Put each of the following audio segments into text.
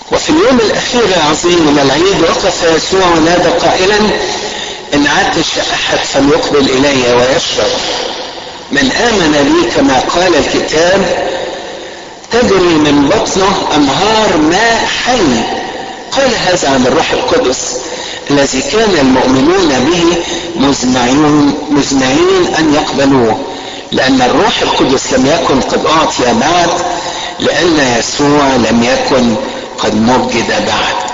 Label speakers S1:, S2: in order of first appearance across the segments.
S1: وفي اليوم الأخير العظيم من العيد وقف يسوع ونادى قائلا إن عطش أحد فليقبل إلي ويشرب من آمن لي كما قال الكتاب تجري من بطنه أنهار ماء حي قال هذا عن الروح القدس الذي كان المؤمنون به مزمعين مزمعين أن يقبلوه لأن الروح القدس لم يكن قد أعطي بعد لأن يسوع لم يكن قد مجد بعد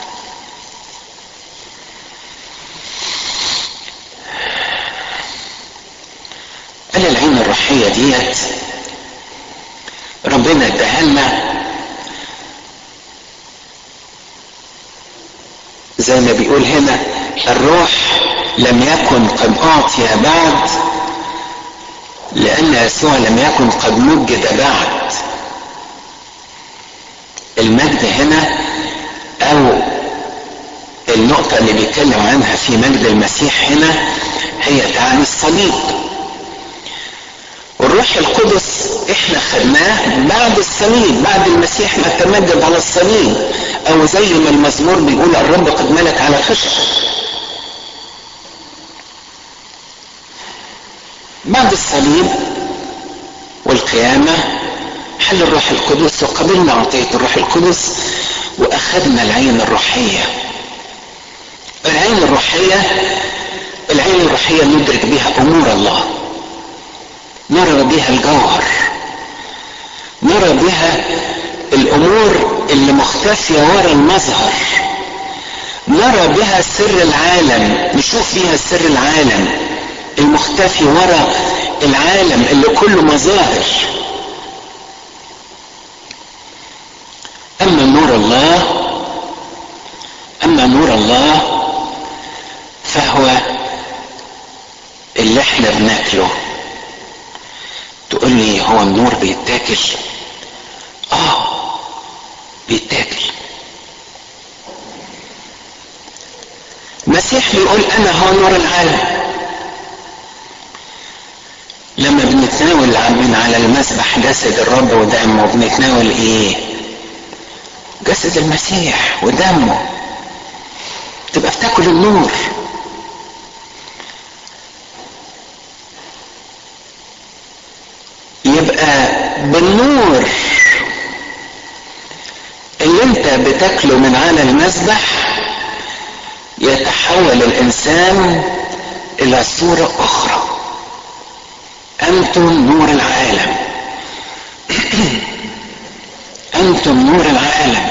S1: أنا العين الروحية ديت ربنا اداها لنا زي ما بيقول هنا الروح لم يكن قد أعطي بعد لأن يسوع لم يكن قد مجد بعد المجد هنا أو النقطة اللي بيتكلم عنها في مجد المسيح هنا هي تعني الصليب والروح القدس احنا خدناه بعد الصليب بعد المسيح ما تمجد على الصليب او زي ما المزمور بيقول الرب قد ملك على خشب بعد الصليب والقيامة حل الروح القدس وقبلنا عطية الروح القدس واخذنا العين الروحية العين الروحية العين الروحية ندرك بها امور الله نرى بها الجوهر نرى بها الامور اللي مختفيه ورا المظهر نرى بها سر العالم نشوف بها سر العالم المختفي ورا العالم اللي كله مظاهر اما نور الله اما نور الله فهو اللي احنا بناكله تقول لي هو النور بيتاكل اه بيتاكل المسيح بيقول انا هو نور العالم لما بنتناول من على المسبح جسد الرب ودمه بنتناول ايه جسد المسيح ودمه تبقى بتاكل النور يبقى بالنور اللي انت بتاكله من على المذبح يتحول الانسان الى صورة اخرى انتم نور العالم انتم نور العالم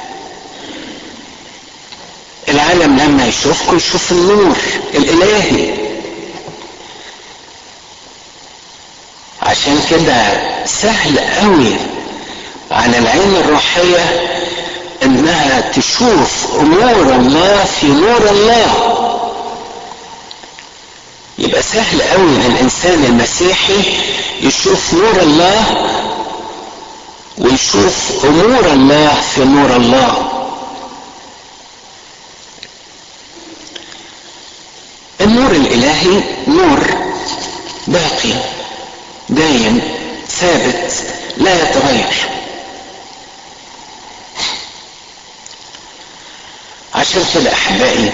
S1: العالم لما يشوفكم يشوف النور الالهي عشان كده سهل قوي على العين الروحية انها تشوف امور الله في نور الله يبقى سهل قوي للانسان المسيحي يشوف نور الله ويشوف امور الله في نور الله النور الالهي نور باقي دايم ثابت لا يتغير عشان كده احبائي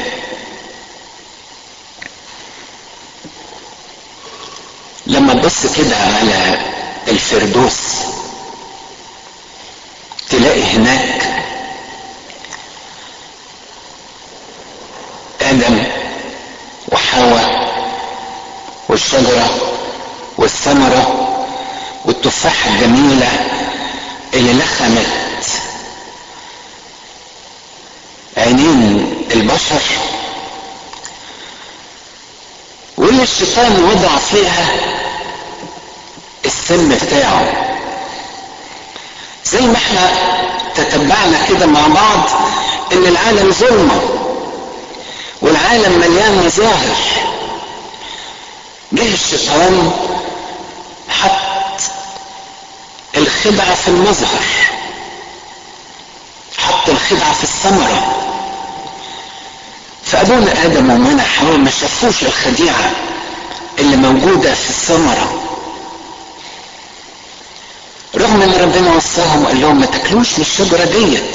S1: لما تبص كده على الفردوس تلاقي هناك ادم وحواء والشجره والثمرة والتفاحة الجميلة اللي لخمت عينين البشر واللي الشيطان وضع فيها السم بتاعه زي ما احنا تتبعنا كده مع بعض ان العالم ظلمه والعالم مليان مظاهر جه الشيطان حط الخدعة في المظهر حط الخدعة في الثمرة فأبونا آدم وأمنا حواء ما شافوش الخديعة اللي موجودة في الثمرة رغم ان ربنا وصاهم وقال لهم ما تاكلوش من الشجرة ديت